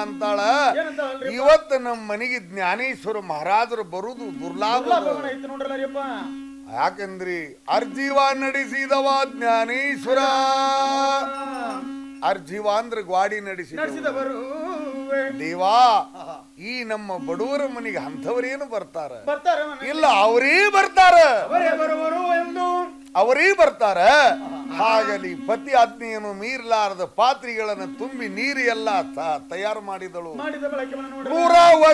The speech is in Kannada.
ಅಂತಾಳ ಏನಂತಾಳಲ್ರಿ ಇವತ್ತು ನಮ್ಮ ಮನೆಗೆ ಜ್ಞಾನೇಶ್ವರ ಮಹಾರಾಜರು ಬರುದು ದುರ್ಲಾಭ ದುರ್ಲಾಭವನ ಐತಿ ನೋಡ್ರಲ್ಲ ರೀಪ್ಪ ಯಾಕಂದ್ರಿ ಅರ್ಜಿವ ನಡೆಸಿದವ ಜ್ಞಾನೇಶ್ವರ ಅರ್ಜಿವ ಅಂದ್ರೆ ಗ್ವಾಡಿ ನಡೆಸಿದ ನಡೆಸಿದವರು ದೇವಾ ಈ ನಮ್ಮ ಬಡವರ ಮನೆಗೆ ಅಂಥವರೇನು ಬರ್ತಾರ ಬರ್ತಾರ ಇಲ್ಲ ಅವರೇ ಬರ್ತಾರ ಅವರೇ ಬರುವರು ಎಂದು ಅವರೇ ಬರ್ತಾರ ಹಾಗಲಿ ಪತಿ ಆಜ್ಞೆಯನ್ನು ಮೀರಲಾರದ ಪಾತ್ರೆಗಳನ್ನು ತುಂಬಿ ನೀರು ಎಲ್ಲ ತ- ತಯಾರು ಮಾಡಿದಳು ಮಾಡಿದ ಬೆಳಗ್ಗೆ ನೋಡ್ರಿ ನೂರ